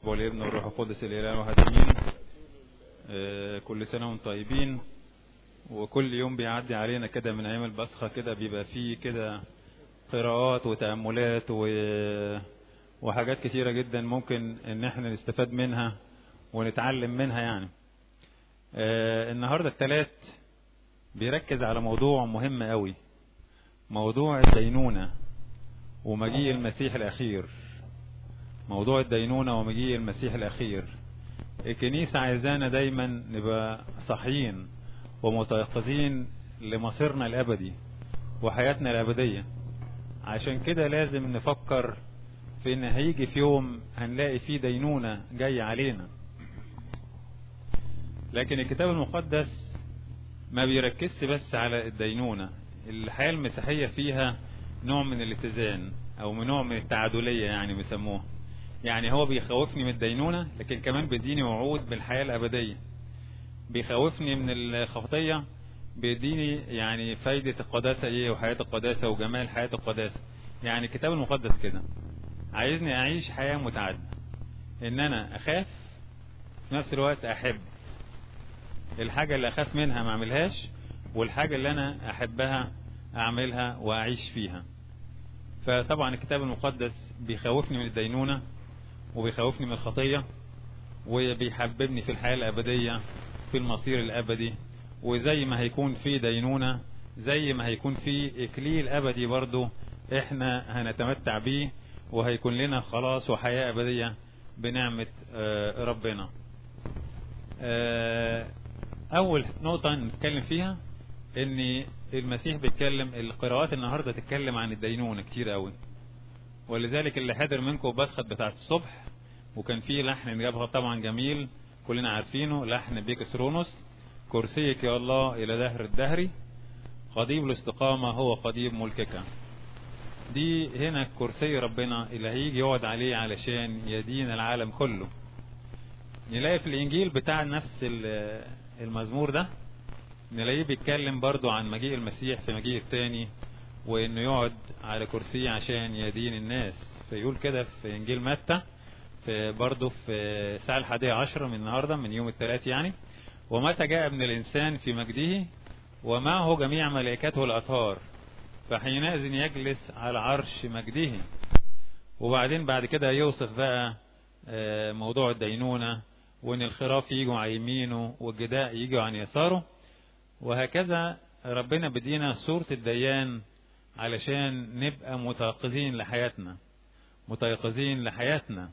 والابن والروح القدس الاله الواحد امين آه، كل سنه وانتم طيبين وكل يوم بيعدي علينا كده من ايام البصخه كده بيبقى فيه كده قراءات وتاملات و... وحاجات كتيره جدا ممكن ان احنا نستفاد منها ونتعلم منها يعني آه، النهارده الثلاث بيركز على موضوع مهم قوي موضوع الدينونه ومجيء المسيح الاخير موضوع الدينونة ومجيء المسيح الأخير الكنيسة عايزانا دايما نبقى صحيين ومتيقظين لمصيرنا الأبدي وحياتنا الأبدية عشان كده لازم نفكر في إن هيجي في يوم هنلاقي فيه دينونة جاية علينا لكن الكتاب المقدس ما بيركزش بس على الدينونة الحياة المسيحية فيها نوع من الاتزان أو من نوع من التعادلية يعني بيسموها يعني هو بيخوفني من الدينونة لكن كمان بيديني وعود بالحياة الأبدية بيخوفني من الخطية بيديني يعني فايدة القداسة ايه وحياة القداسة وجمال حياة القداسة يعني الكتاب المقدس كده عايزني أعيش حياة متعددة إن أنا أخاف في نفس الوقت أحب الحاجة اللي أخاف منها ما أعملهاش والحاجة اللي أنا أحبها أعملها وأعيش فيها فطبعا الكتاب المقدس بيخوفني من الدينونة وبيخوفني من الخطية وبيحببني في الحياة الأبدية في المصير الأبدي وزي ما هيكون في دينونة زي ما هيكون في إكليل أبدي برضو إحنا هنتمتع بيه وهيكون لنا خلاص وحياة أبدية بنعمة ربنا أول نقطة نتكلم فيها إن المسيح بيتكلم القراءات النهاردة تتكلم عن الدينونة كتير قوي ولذلك اللي حضر منكم بسخت بتاعت الصبح وكان فيه لحن جابها طبعا جميل كلنا عارفينه لحن بيكس رونوس كرسيك يا الله إلى دهر الدهري قضيب الاستقامة هو قضيب ملكك دي هنا كرسي ربنا اللي هيجي يقعد عليه علشان يدين العالم كله نلاقي في الإنجيل بتاع نفس المزمور ده نلاقيه بيتكلم برضو عن مجيء المسيح في مجيء الثاني وانه يقعد على كرسي عشان يدين الناس فيقول كده في انجيل متى في برضو في الساعة الحادية عشر من النهاردة من يوم الثلاث يعني ومتى جاء ابن الانسان في مجده ومعه جميع ملائكته الاطهار فحينئذ يجلس على عرش مجده وبعدين بعد كده يوصف بقى موضوع الدينونة وان الخراف يجوا عن يمينه والجداء يجوا عن يساره وهكذا ربنا بدينا صورة الديان علشان نبقى متيقظين لحياتنا متيقظين لحياتنا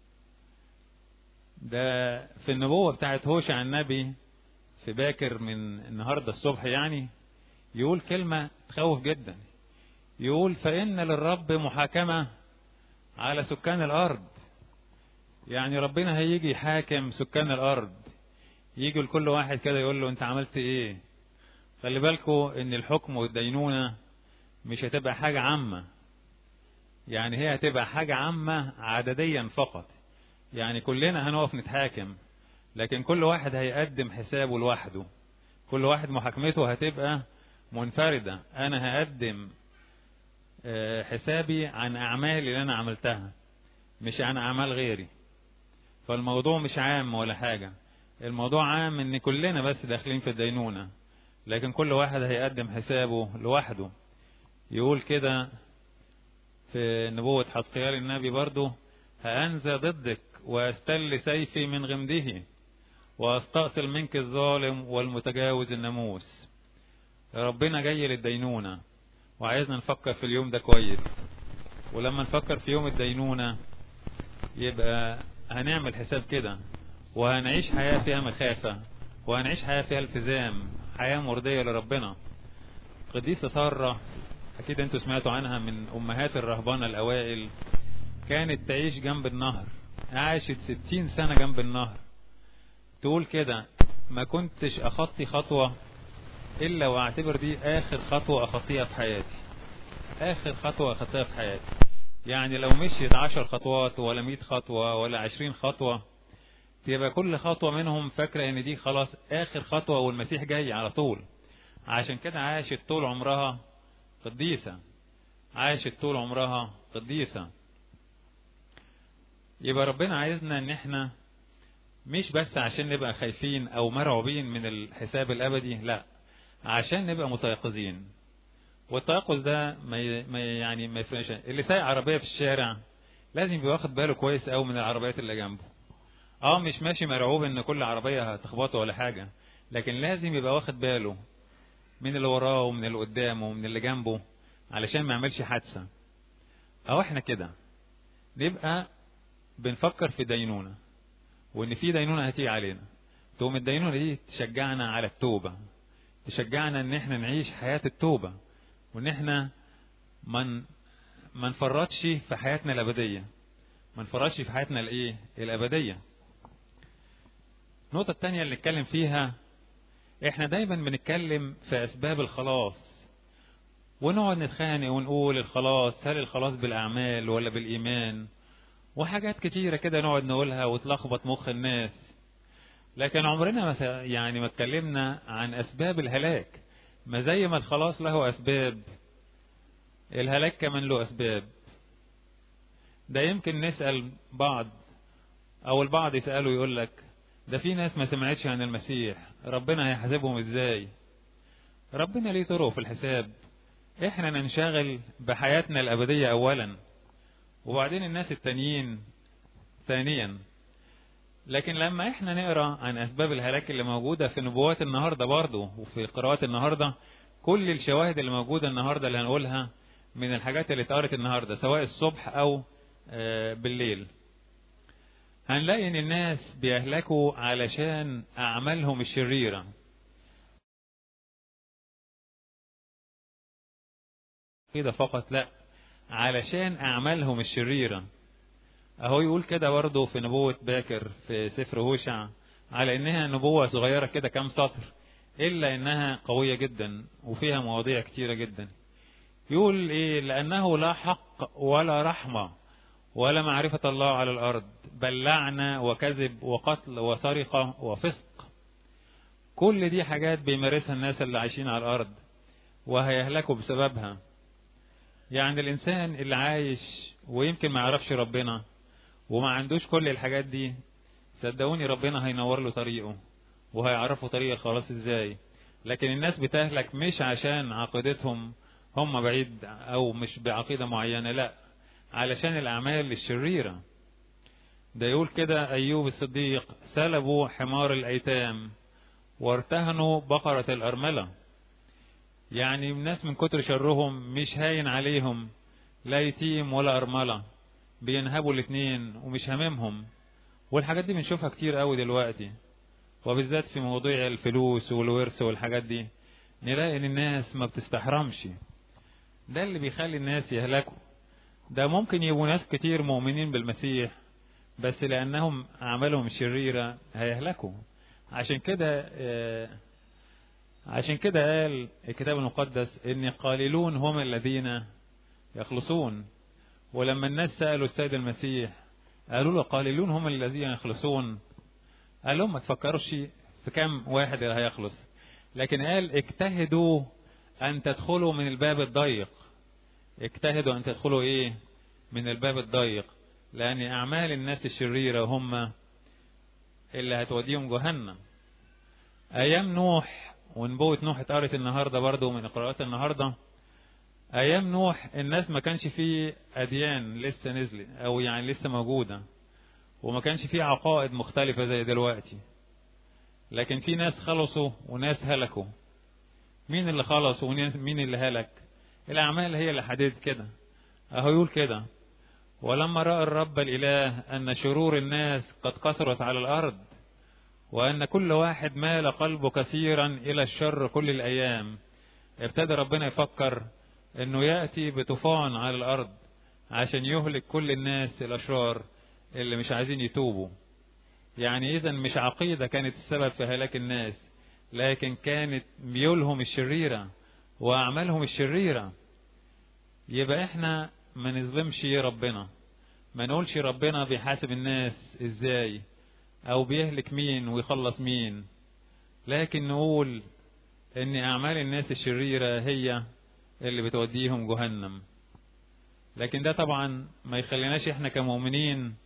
ده في النبوة بتاعت هوشع النبي في باكر من النهاردة الصبح يعني يقول كلمة تخوف جدا يقول فإن للرب محاكمة على سكان الأرض يعني ربنا هيجي يحاكم سكان الأرض يجي لكل واحد كده يقول له انت عملت ايه خلي بالكوا ان الحكم والدينونة مش هتبقى حاجة عامة يعني هي هتبقى حاجة عامة عدديا فقط يعني كلنا هنقف نتحاكم لكن كل واحد هيقدم حسابه لوحده كل واحد محاكمته هتبقى منفردة انا هقدم حسابي عن اعمالي اللي انا عملتها مش عن اعمال غيري فالموضوع مش عام ولا حاجة الموضوع عام ان كلنا بس داخلين في الدينونة لكن كل واحد هيقدم حسابه لوحده يقول كده في نبوة حسقيال النبي برضه هأنزى ضدك وأستل سيفي من غمده وأستأصل منك الظالم والمتجاوز الناموس ربنا جاي للدينونة وعايزنا نفكر في اليوم ده كويس ولما نفكر في يوم الدينونة يبقى هنعمل حساب كده وهنعيش حياة فيها مخافة وهنعيش حياة فيها التزام حياة مرضية لربنا قديسة سارة أكيد أنتوا سمعتوا عنها من أمهات الرهبانة الأوائل كانت تعيش جنب النهر عاشت ستين سنة جنب النهر تقول كده ما كنتش أخطي خطوة إلا وأعتبر دي آخر خطوة أخطيها في حياتي آخر خطوة أخطيها في حياتي يعني لو مشيت عشر خطوات ولا مئة خطوة ولا عشرين خطوة تبقى كل خطوة منهم فاكرة ان دي خلاص اخر خطوة والمسيح جاي على طول عشان كده عاشت طول عمرها قديسة عاشت طول عمرها قديسة يبقى ربنا عايزنا ان احنا مش بس عشان نبقى خايفين او مرعوبين من الحساب الابدي لا عشان نبقى متيقظين والتيقظ ده ما ما يعني ما يفرقش اللي سايق عربيه في الشارع لازم يبقى واخد باله كويس قوي من العربيات اللي جنبه اه مش ماشي مرعوب ان كل عربيه هتخبطه ولا حاجه لكن لازم يبقى واخد باله من اللي وراه ومن اللي قدامه ومن اللي جنبه علشان ما يعملش حادثه او احنا كده نبقى بنفكر في دينونه وان في دينونه هتيجي علينا تقوم الدينونه دي تشجعنا على التوبه تشجعنا ان احنا نعيش حياه التوبه وان احنا من ما نفرطش في حياتنا الابديه ما نفرطش في حياتنا الايه الابديه النقطه الثانيه اللي نتكلم فيها احنا دايما بنتكلم في اسباب الخلاص ونقعد نتخانق ونقول الخلاص هل الخلاص بالاعمال ولا بالايمان وحاجات كتيره كده نقعد نقولها وتلخبط مخ الناس لكن عمرنا ما يعني ما اتكلمنا عن اسباب الهلاك ما زي ما الخلاص له اسباب الهلاك كمان له اسباب ده يمكن نسال بعض او البعض يساله يقول لك ده في ناس ما سمعتش عن المسيح ربنا هيحاسبهم ازاي ربنا ليه طرق في الحساب احنا ننشغل بحياتنا الابديه اولا وبعدين الناس التانيين ثانيا لكن لما احنا نقرا عن اسباب الهلاك اللي موجوده في نبوات النهارده برضه وفي قراءات النهارده كل الشواهد اللي موجوده النهارده اللي هنقولها من الحاجات اللي اتقرت النهارده سواء الصبح او بالليل هنلاقي ان الناس بيهلكوا علشان اعمالهم الشريره كده فقط لا علشان اعمالهم الشريره اهو يقول كده برضه في نبوة باكر في سفر هوشع على انها نبوة صغيرة كده كام سطر الا انها قوية جدا وفيها مواضيع كتيرة جدا يقول ايه لانه لا حق ولا رحمة ولا معرفة الله على الارض بل لعنة وكذب وقتل وسرقة وفسق كل دي حاجات بيمارسها الناس اللي عايشين على الارض وهيهلكوا بسببها يعني الانسان اللي عايش ويمكن ما يعرفش ربنا وما عندوش كل الحاجات دي صدقوني ربنا هينور له طريقه وهيعرفوا طريق الخلاص ازاي لكن الناس بتهلك مش عشان عقيدتهم هم بعيد او مش بعقيدة معينة لا علشان الاعمال الشريرة ده يقول كده ايوب الصديق سلبوا حمار الايتام وارتهنوا بقرة الارملة يعني الناس من كتر شرهم مش هاين عليهم لا يتيم ولا ارمله بينهبوا الاثنين ومش هاممهم والحاجات دي بنشوفها كتير قوي دلوقتي وبالذات في مواضيع الفلوس والورث والحاجات دي نلاقي ان الناس ما بتستحرمش ده اللي بيخلي الناس يهلكوا ده ممكن يبقوا ناس كتير مؤمنين بالمسيح بس لانهم اعمالهم شريرة هيهلكوا عشان كده عشان كده قال الكتاب المقدس ان قليلون هم الذين يخلصون ولما الناس سألوا السيد المسيح قالوا له قليلون هم الذين يخلصون قال لهم ما تفكروش في كم واحد اللي هيخلص لكن قال اجتهدوا أن تدخلوا من الباب الضيق اجتهدوا أن تدخلوا إيه من الباب الضيق لأن أعمال الناس الشريرة هم اللي هتوديهم جهنم أيام نوح ونبوة نوح اتقرت النهاردة برضو من قراءات النهارده ايام نوح الناس ما كانش فيه اديان لسه نزلت او يعني لسه موجوده وما كانش فيه عقائد مختلفه زي دلوقتي لكن في ناس خلصوا وناس هلكوا مين اللي خلص ومين اللي هلك الاعمال هي اللي حددت كده اهو يقول كده ولما راى الرب الاله ان شرور الناس قد كثرت على الارض وان كل واحد مال قلبه كثيرا الى الشر كل الايام ابتدى ربنا يفكر انه ياتي بطوفان على الارض عشان يهلك كل الناس الاشرار اللي مش عايزين يتوبوا يعني اذا مش عقيده كانت السبب في هلاك الناس لكن كانت ميولهم الشريره واعمالهم الشريره يبقى احنا ما نظلمش ربنا ما نقولش ربنا بيحاسب الناس ازاي او بيهلك مين ويخلص مين لكن نقول ان اعمال الناس الشريره هي اللي بتوديهم جهنم لكن ده طبعا ما يخليناش احنا كمؤمنين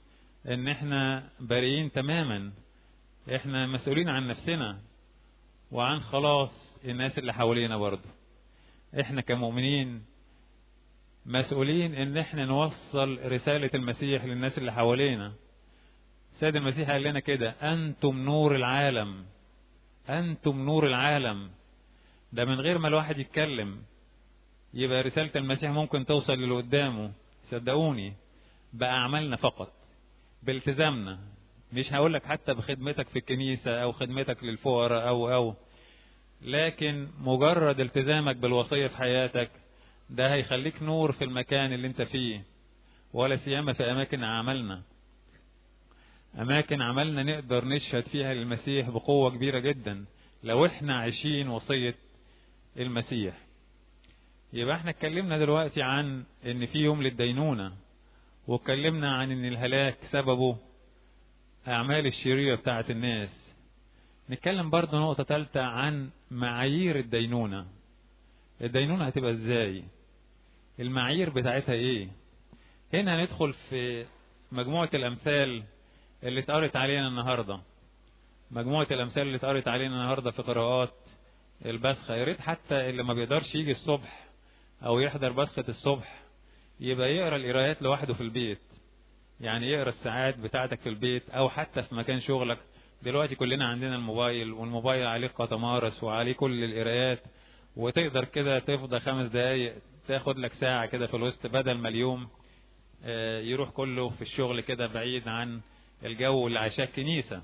ان احنا بريئين تماما احنا مسؤولين عن نفسنا وعن خلاص الناس اللي حوالينا برضه احنا كمؤمنين مسؤولين ان احنا نوصل رسالة المسيح للناس اللي حوالينا سيد المسيح قال لنا كده انتم نور العالم انتم نور العالم ده من غير ما الواحد يتكلم يبقى رسالة المسيح ممكن توصل للي قدامه صدقوني بأعمالنا فقط بالتزامنا مش هقول لك حتى بخدمتك في الكنيسة أو خدمتك للفقراء أو أو لكن مجرد التزامك بالوصية في حياتك ده هيخليك نور في المكان اللي انت فيه ولا سيما في أماكن عملنا أماكن عملنا نقدر نشهد فيها للمسيح بقوة كبيرة جدا لو احنا عايشين وصية المسيح يبقى احنا اتكلمنا دلوقتي عن ان في يوم للدينونة واتكلمنا عن ان الهلاك سببه اعمال الشريرة بتاعة الناس نتكلم برضه نقطة ثالثة عن معايير الدينونة الدينونة هتبقى ازاي المعايير بتاعتها ايه هنا هندخل في مجموعة الامثال اللي اتقرت علينا النهاردة مجموعة الامثال اللي اتقرت علينا النهاردة في قراءات البسخة يا ريت حتى اللي ما بيقدرش يجي الصبح او يحضر بسخة الصبح يبقى يقرا القرايات لوحده في البيت يعني يقرا الساعات بتاعتك في البيت او حتى في مكان شغلك دلوقتي كلنا عندنا الموبايل والموبايل عليه قطمارس وعليه كل القرايات وتقدر كده تفضى خمس دقايق تاخد لك ساعة كده في الوسط بدل ما اليوم يروح كله في الشغل كده بعيد عن الجو اللي عايشاه الكنيسة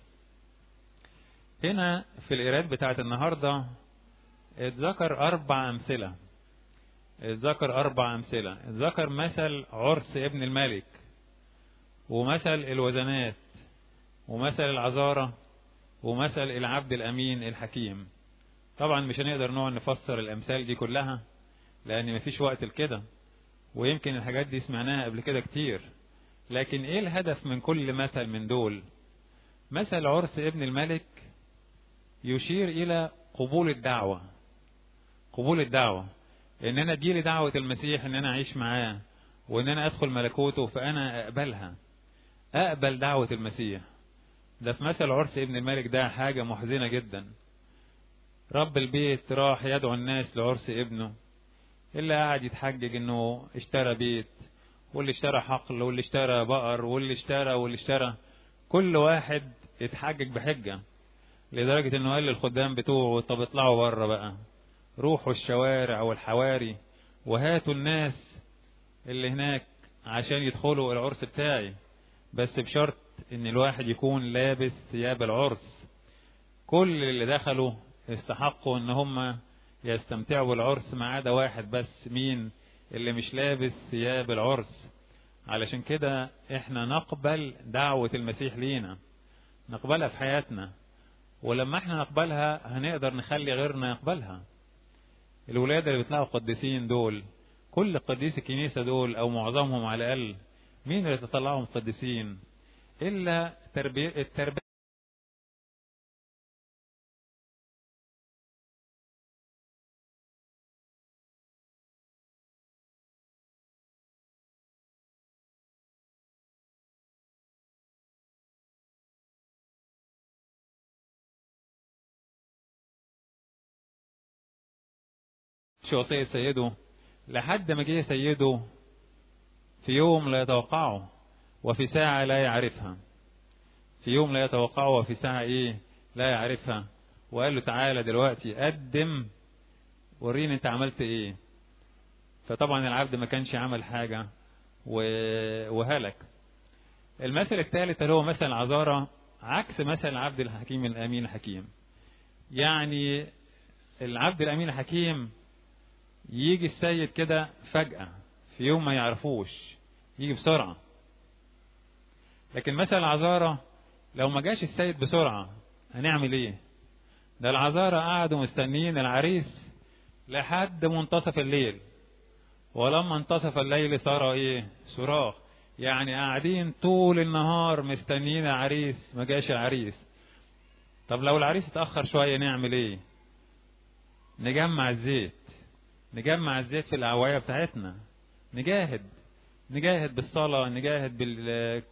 هنا في القرايات بتاعت النهاردة اتذكر أربع أمثلة اتذكر أربع أمثلة اتذكر مثل عرس ابن الملك ومثل الوزنات ومثل العذارة ومثل العبد الأمين الحكيم طبعا مش هنقدر نقعد نفسر الأمثال دي كلها لأن مفيش وقت لكده ويمكن الحاجات دي سمعناها قبل كده كتير لكن ايه الهدف من كل مثل من دول مثل عرس ابن الملك يشير إلى قبول الدعوة قبول الدعوة ان انا تجيلي دعوة المسيح ان انا اعيش معاه وان انا ادخل ملكوته فانا اقبلها اقبل دعوة المسيح ده في مثل عرس ابن الملك ده حاجة محزنة جدا رب البيت راح يدعو الناس لعرس ابنه اللي قاعد يتحجج انه اشترى بيت واللي اشترى حقل واللي اشترى بقر واللي اشترى واللي اشترى كل واحد يتحجج بحجة لدرجة انه قال للخدام بتوعه طب اطلعوا بره بقى روحوا الشوارع والحواري وهاتوا الناس اللي هناك عشان يدخلوا العرس بتاعي بس بشرط ان الواحد يكون لابس ثياب العرس كل اللي دخلوا استحقوا ان هم يستمتعوا بالعرس ما عدا واحد بس مين اللي مش لابس ثياب العرس علشان كده احنا نقبل دعوة المسيح لينا نقبلها في حياتنا ولما احنا نقبلها هنقدر نخلي غيرنا يقبلها الولاد اللي بيطلعوا قديسين دول كل قديس الكنيسة دول او معظمهم على الاقل مين اللي تطلعهم قديسين الا تربية التربية وصية سيده لحد ما جه سيده في يوم لا يتوقعه وفي ساعة لا يعرفها في يوم لا يتوقعه وفي ساعة ايه لا يعرفها وقال له تعالى دلوقتي قدم وريني انت عملت ايه فطبعا العبد ما كانش عمل حاجة وهلك المثل الثالث اللي هو مثل العذارة عكس مثل العبد الحكيم الامين الحكيم يعني العبد الامين الحكيم يجي السيد كده فجأة في يوم ما يعرفوش يجي بسرعة لكن مثلا العذارة لو ما جاش السيد بسرعة هنعمل ايه ده العذارة قعدوا مستنيين العريس لحد منتصف الليل ولما انتصف الليل صار ايه صراخ يعني قاعدين طول النهار مستنيين العريس ما جاش العريس طب لو العريس اتأخر شوية نعمل ايه نجمع الزيت نجمع الزيت في الأعواية بتاعتنا نجاهد نجاهد بالصلاة نجاهد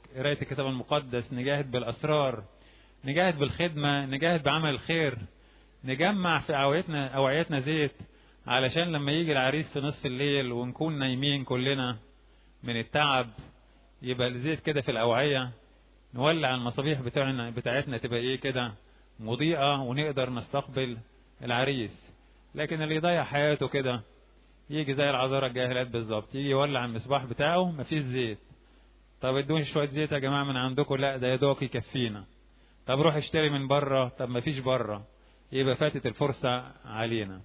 قراية الكتاب المقدس نجاهد بالأسرار نجاهد بالخدمة نجاهد بعمل الخير نجمع في أوعيتنا أوعيتنا زيت علشان لما يجي العريس في نصف الليل ونكون نايمين كلنا من التعب يبقى الزيت كده في الأوعية نولع المصابيح بتاعنا بتاعتنا تبقى ايه كده مضيئة ونقدر نستقبل العريس لكن اللي يضيع حياته كده يجي زي العذارى الجاهلات بالظبط يجي يولع المصباح بتاعه مفيش زيت طب ادوني شوية زيت يا جماعة من عندكم لا ده يا دوك يكفينا طب روح اشتري من بره طب مفيش بره يبقى فاتت الفرصة علينا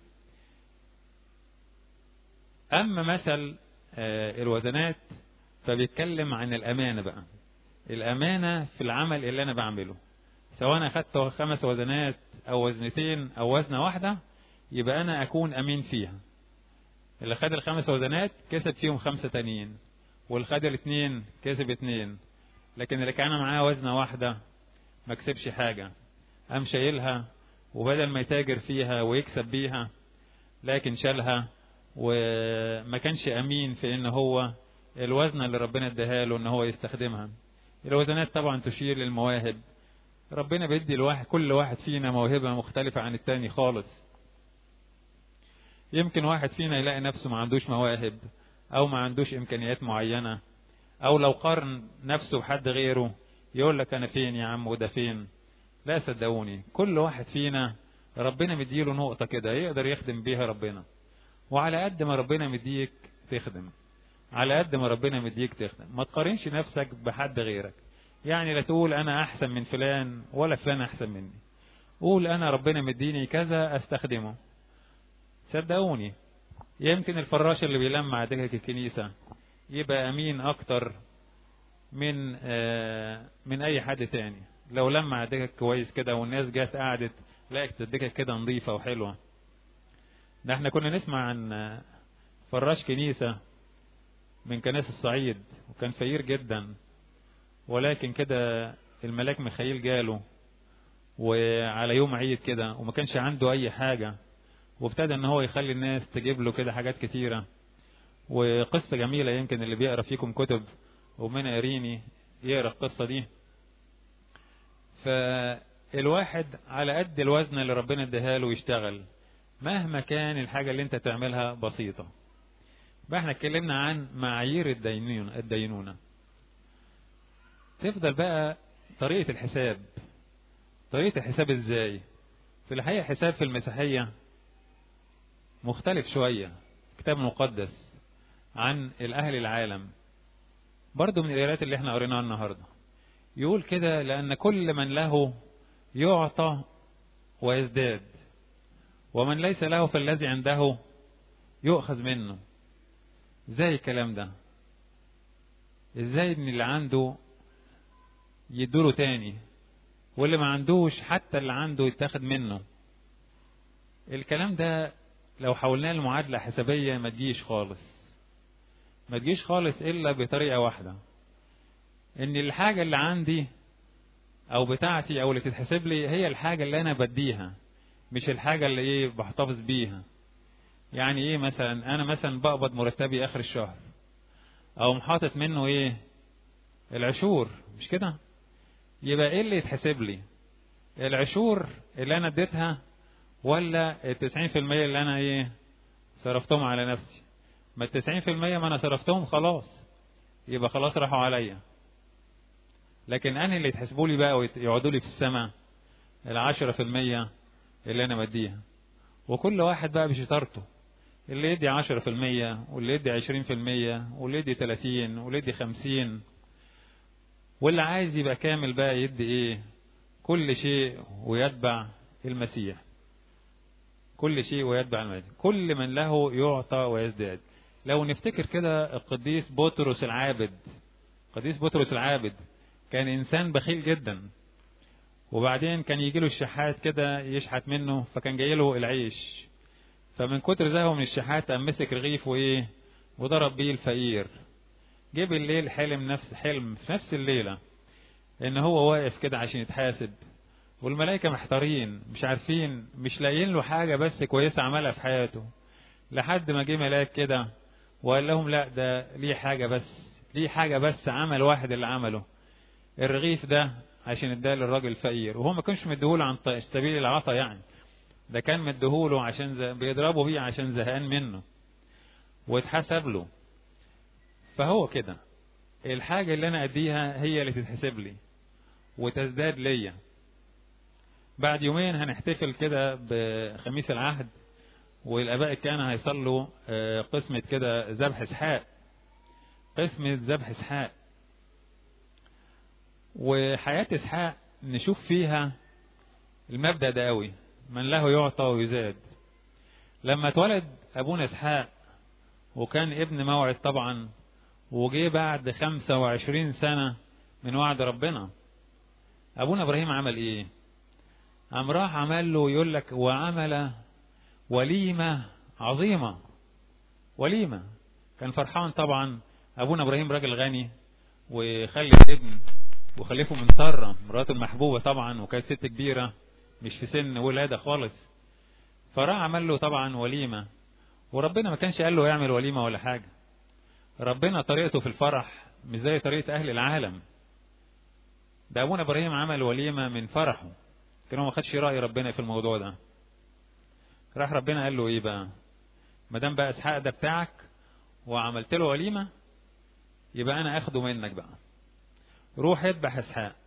أما مثل الوزنات فبيتكلم عن الأمانة بقى الأمانة في العمل اللي أنا بعمله سواء أنا أخدت خمس وزنات أو وزنتين أو وزنة واحدة يبقى أنا أكون أمين فيها اللي خد الخمس وزنات كسب فيهم خمسة تانيين واللي خد الاثنين كسب اتنين لكن اللي كان معاه وزنة واحدة ما كسبش حاجة قام شايلها وبدل ما يتاجر فيها ويكسب بيها لكن شالها وما كانش امين في ان هو الوزنة اللي ربنا اداها له ان هو يستخدمها الوزنات طبعا تشير للمواهب ربنا بيدي الواحد كل واحد فينا موهبة مختلفة عن التاني خالص يمكن واحد فينا يلاقي نفسه ما عندوش مواهب او ما عندوش امكانيات معينة او لو قارن نفسه بحد غيره يقول لك انا فين يا عم وده فين لا صدقوني كل واحد فينا ربنا مديله نقطة كده يقدر يخدم بيها ربنا وعلى قد ما ربنا مديك تخدم على قد ما ربنا مديك تخدم ما تقارنش نفسك بحد غيرك يعني لا تقول انا احسن من فلان ولا فلان احسن مني قول انا ربنا مديني كذا استخدمه صدقوني يمكن الفراش اللي بيلمع دكك الكنيسة يبقى امين اكتر من آه من اي حد تاني لو لمع دكك كويس كده والناس جت قعدت لقيت الدكك كده نظيفة وحلوة ده احنا كنا نسمع عن فراش كنيسة من كنائس الصعيد وكان فقير جدا ولكن كده الملاك ميخائيل جاله وعلى يوم عيد كده وما كانش عنده اي حاجة وابتدى ان هو يخلي الناس تجيب له كده حاجات كتيرة وقصة جميلة يمكن اللي بيقرا فيكم كتب ومن قاريني يقرا القصة دي فالواحد على قد الوزن اللي ربنا اداها له يشتغل مهما كان الحاجة اللي انت تعملها بسيطة بقى احنا اتكلمنا عن معايير الدينونة, الدينونة تفضل بقى طريقة الحساب طريقة الحساب ازاي في الحقيقة حساب في المسيحية مختلف شوية كتاب مقدس عن الأهل العالم برضو من الآيات اللي احنا قريناها النهاردة يقول كده لأن كل من له يعطى ويزداد ومن ليس له فالذي عنده يؤخذ منه ازاي الكلام ده ازاي ان اللي عنده يدوله تاني واللي ما عندوش حتى اللي عنده يتاخد منه الكلام ده لو حولناه لمعادلة حسابية ما تجيش خالص ما تجيش خالص الا بطريقة واحدة ان الحاجة اللي عندي او بتاعتي او اللي تتحسب لي هي الحاجة اللي انا بديها مش الحاجة اللي ايه بحتفظ بيها يعني ايه مثلا انا مثلا بقبض مرتبي اخر الشهر او محاطط منه ايه العشور مش كده يبقى ايه اللي يتحسب لي العشور اللي انا اديتها ولا التسعين في المية اللي انا ايه صرفتهم على نفسي ما التسعين في المية ما انا صرفتهم خلاص يبقى خلاص راحوا عليا لكن انا اللي يتحسبوا لي بقى ويقعدوا لي في السماء العشرة في المية اللي انا بديها وكل واحد بقى بشطارته اللي يدي عشرة في المية واللي يدي عشرين في المية واللي يدي تلاتين واللي يدي خمسين واللي عايز يبقى كامل بقى يدي ايه كل شيء ويتبع المسيح كل شيء ويتبع المسيح كل من له يعطى ويزداد لو نفتكر كده القديس بطرس العابد قديس بطرس العابد كان انسان بخيل جدا وبعدين كان يجي له الشحات كده يشحت منه فكان جاي له العيش فمن كتر زهقه من الشحات قام مسك رغيف وايه وضرب بيه الفقير جه بالليل حلم نفس حلم في نفس الليله ان هو واقف كده عشان يتحاسب والملائكه محتارين مش عارفين مش لاقيين له حاجه بس كويسه عملها في حياته لحد ما جه ملاك كده وقال لهم لا ده ليه حاجه بس ليه حاجه بس عمل واحد اللي عمله الرغيف ده عشان اداه للراجل الفقير وهو ما كانش مديهوله عن ط- سبيل العطا يعني ده كان مديهوله عشان ز... بيضربه بيه عشان زهقان منه واتحسب له فهو كده الحاجة اللي أنا أديها هي اللي تتحسب لي وتزداد ليا بعد يومين هنحتفل كده بخميس العهد والآباء كانوا هيصلوا آه، قسمة كده ذبح إسحاق قسمة ذبح إسحاق وحياة إسحاق نشوف فيها المبدأ ده قوي من له يعطى ويزاد لما اتولد أبونا إسحاق وكان ابن موعد طبعا وجه بعد 25 سنة من وعد ربنا أبونا إبراهيم عمل إيه؟ قام راح عمل له يقول لك وعمل وليمة عظيمة وليمة كان فرحان طبعا أبونا إبراهيم راجل غني وخلف ابن وخلفه من سارة مراته المحبوبة طبعا وكانت ست كبيرة مش في سن ولادة خالص فراح عمل له طبعا وليمة وربنا ما كانش قال له يعمل وليمة ولا حاجة ربنا طريقته في الفرح مش زي طريقة أهل العالم ده أبونا إبراهيم عمل وليمة من فرحه كان هو ما خدش رأي ربنا في الموضوع ده راح ربنا قال له إيه بقى ما دام بقى إسحاق ده بتاعك وعملت له وليمة يبقى أنا أخده منك بقى روح اذبح إسحاق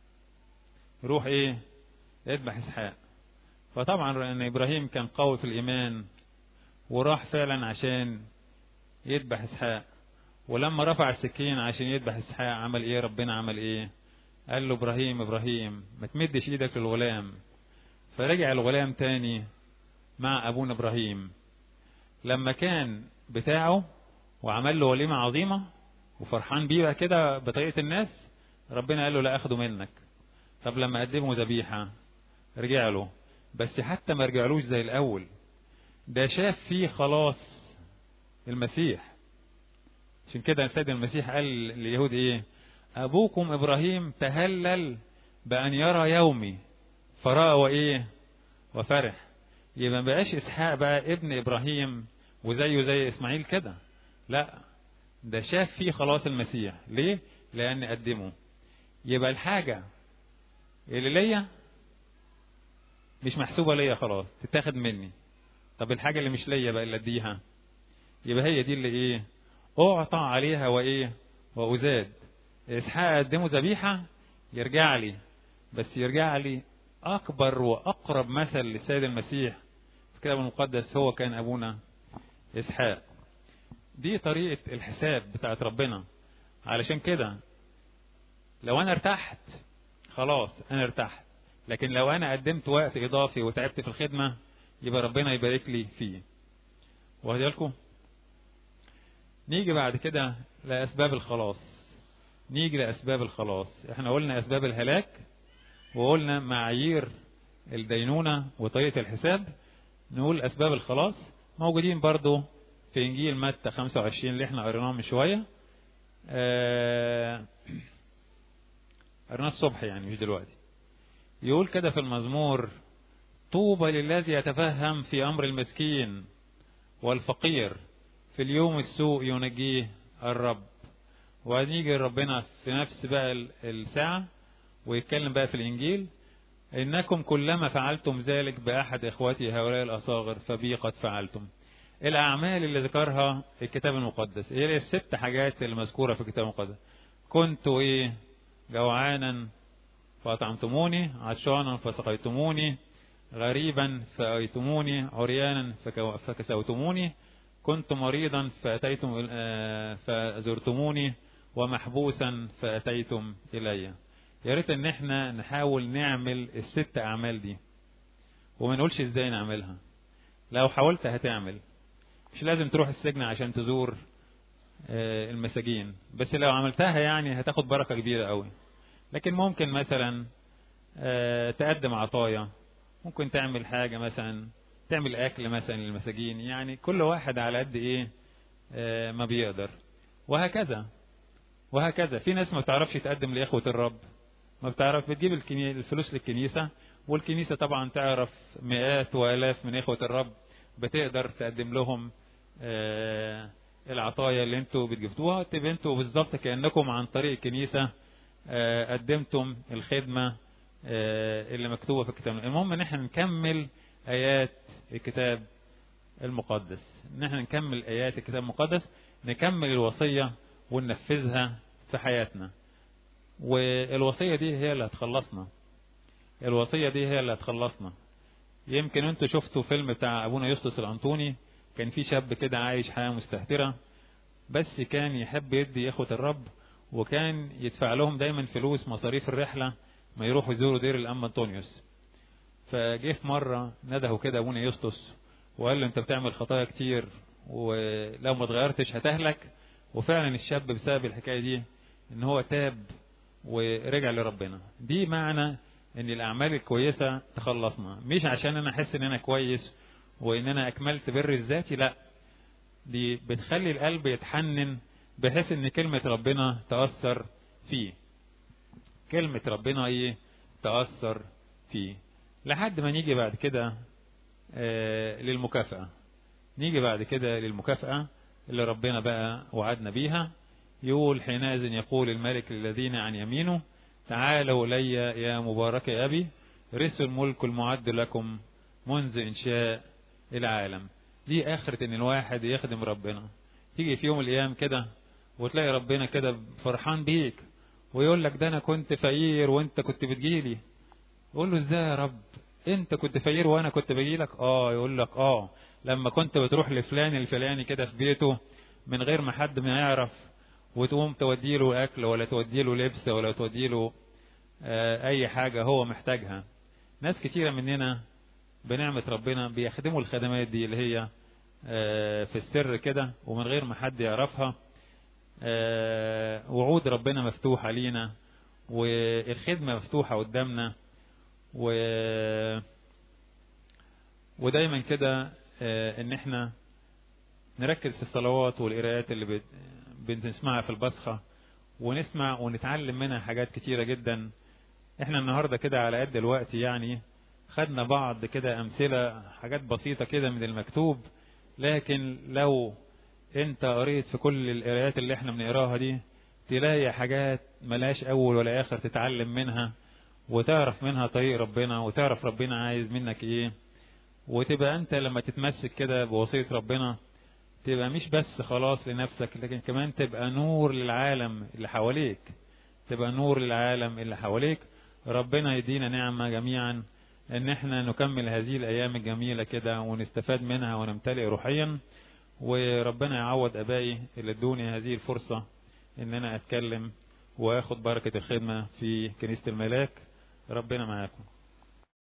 روح إيه اذبح إسحاق فطبعا ان ابراهيم كان قوي في الايمان وراح فعلا عشان يذبح اسحاق ولما رفع السكين عشان يذبح اسحاق عمل ايه ربنا عمل ايه قال له ابراهيم ابراهيم ما تمدش ايدك للغلام فرجع الغلام تاني مع ابونا ابراهيم لما كان بتاعه وعمل له وليمه عظيمه وفرحان بيه بقى كده بطريقه الناس ربنا قال له لا اخده منك طب لما قدمه ذبيحه رجع له بس حتى ما رجعلوش زي الاول ده شاف فيه خلاص المسيح عشان كده السيد المسيح قال لليهود ايه ابوكم ابراهيم تهلل بان يرى يومي فراى وايه وفرح يبقى ما بقاش اسحاق بقى ابن ابراهيم وزيه زي اسماعيل كده لا ده شاف فيه خلاص المسيح ليه لان قدمه يبقى الحاجه اللي ليا مش محسوبة ليا خلاص تتاخد مني طب الحاجة اللي مش ليا بقى اللي اديها يبقى هي دي اللي ايه اعطى عليها وايه وازاد اسحاق قدمه ذبيحة يرجع لي بس يرجع لي اكبر واقرب مثل للسيد المسيح في الكتاب المقدس هو كان ابونا اسحاق دي طريقة الحساب بتاعت ربنا علشان كده لو انا ارتحت خلاص انا ارتحت لكن لو انا قدمت وقت اضافي وتعبت في الخدمه يبقى ربنا يبارك لي فيه واخد بالكم نيجي بعد كده لاسباب الخلاص نيجي لاسباب الخلاص احنا قلنا اسباب الهلاك وقلنا معايير الدينونه وطريقه الحساب نقول اسباب الخلاص موجودين برضو في انجيل متى 25 اللي احنا قريناه من شويه آه قريناه الصبح يعني مش دلوقتي يقول كده في المزمور طوبى للذي يتفهم في امر المسكين والفقير في اليوم السوء ينجيه الرب وهنيجي ربنا في نفس بقى الساعة ويتكلم بقى في الإنجيل إنكم كلما فعلتم ذلك بأحد إخوتي هؤلاء الأصاغر فبي قد فعلتم الأعمال اللي ذكرها الكتاب المقدس هي الست حاجات المذكورة في الكتاب المقدس كنت إيه جوعانا فأطعمتموني عطشانا فسقيتموني غريبا فأيتموني عريانا فكسوتموني كنت مريضا فأتيتم فزرتموني ومحبوسا فأتيتم إلي يا ريت ان احنا نحاول نعمل الست اعمال دي وما نقولش ازاي نعملها لو حاولت هتعمل مش لازم تروح السجن عشان تزور المساجين بس لو عملتها يعني هتاخد بركة كبيرة قوي لكن ممكن مثلا تقدم عطايا ممكن تعمل حاجة مثلا تعمل أكل مثلا للمساجين يعني كل واحد على قد إيه ما بيقدر وهكذا وهكذا في ناس ما بتعرفش تقدم لإخوة الرب ما بتعرف بتجيب الفلوس للكنيسة والكنيسة طبعا تعرف مئات وآلاف من إخوة الرب بتقدر تقدم لهم العطايا اللي انتوا بتجبتوها تبقى انتوا بالظبط كأنكم عن طريق الكنيسة آه، قدمتم الخدمة آه، اللي مكتوبة في الكتاب المهم ان احنا نكمل ايات الكتاب المقدس ان احنا نكمل ايات الكتاب المقدس نكمل الوصية وننفذها في حياتنا والوصية دي هي اللي هتخلصنا الوصية دي هي اللي هتخلصنا يمكن انتوا شفتوا فيلم بتاع ابونا يسطس الانطوني كان في شاب كده عايش حياة مستهترة بس كان يحب يدي اخوة الرب وكان يدفع لهم دايما فلوس مصاريف الرحلة ما يروحوا يزوروا دير الأم أنطونيوس فجه في مرة نده كده أبونا يسطس وقال له أنت بتعمل خطايا كتير ولو ما اتغيرتش هتهلك وفعلا الشاب بسبب الحكاية دي ان هو تاب ورجع لربنا دي معنى ان الاعمال الكويسة تخلصنا مش عشان انا احس ان انا كويس وان انا اكملت بر الذاتي لا دي بتخلي القلب يتحنن بحيث ان كلمة ربنا تأثر فيه كلمة ربنا ايه تأثر فيه لحد ما نيجي بعد كده آه للمكافأة نيجي بعد كده للمكافأة اللي ربنا بقى وعدنا بيها يقول حينئذ يقول الملك للذين عن يمينه تعالوا إلي يا مبارك يا أبي رثوا الملك المعد لكم منذ إنشاء العالم دي آخرة إن الواحد يخدم ربنا تيجي في يوم الأيام كده وتلاقي ربنا كده فرحان بيك ويقول لك ده أنا كنت فقير وأنت كنت بتجيلي قول له إزاي يا رب أنت كنت فقير وأنا كنت بجيلك آه يقول لك آه لما كنت بتروح لفلان الفلاني كده في بيته من غير ما حد ما يعرف وتقوم توديله أكل ولا توديله لبس ولا توديله أي حاجة هو محتاجها ناس كتيرة مننا بنعمة ربنا بيخدموا الخدمات دي اللي هي في السر كده ومن غير ما حد يعرفها وعود ربنا مفتوحة لينا والخدمة مفتوحة قدامنا و ودايما كده ان احنا نركز في الصلوات والقراءات اللي بنسمعها في البصخة ونسمع ونتعلم منها حاجات كتيرة جدا احنا النهاردة كده على قد الوقت يعني خدنا بعض كده امثلة حاجات بسيطة كده من المكتوب لكن لو انت قريت في كل القراءات اللي احنا بنقراها دي تلاقي حاجات ملاش اول ولا اخر تتعلم منها وتعرف منها طريق ربنا وتعرف ربنا عايز منك ايه وتبقى انت لما تتمسك كده بوصية ربنا تبقى مش بس خلاص لنفسك لكن كمان تبقى نور للعالم اللي حواليك تبقى نور للعالم اللي حواليك ربنا يدينا نعمة جميعا ان احنا نكمل هذه الايام الجميلة كده ونستفاد منها ونمتلئ روحيا وربنا يعوض ابائي اللي ادوني هذه الفرصة ان انا اتكلم واخد بركة الخدمة في كنيسة الملاك ربنا معاكم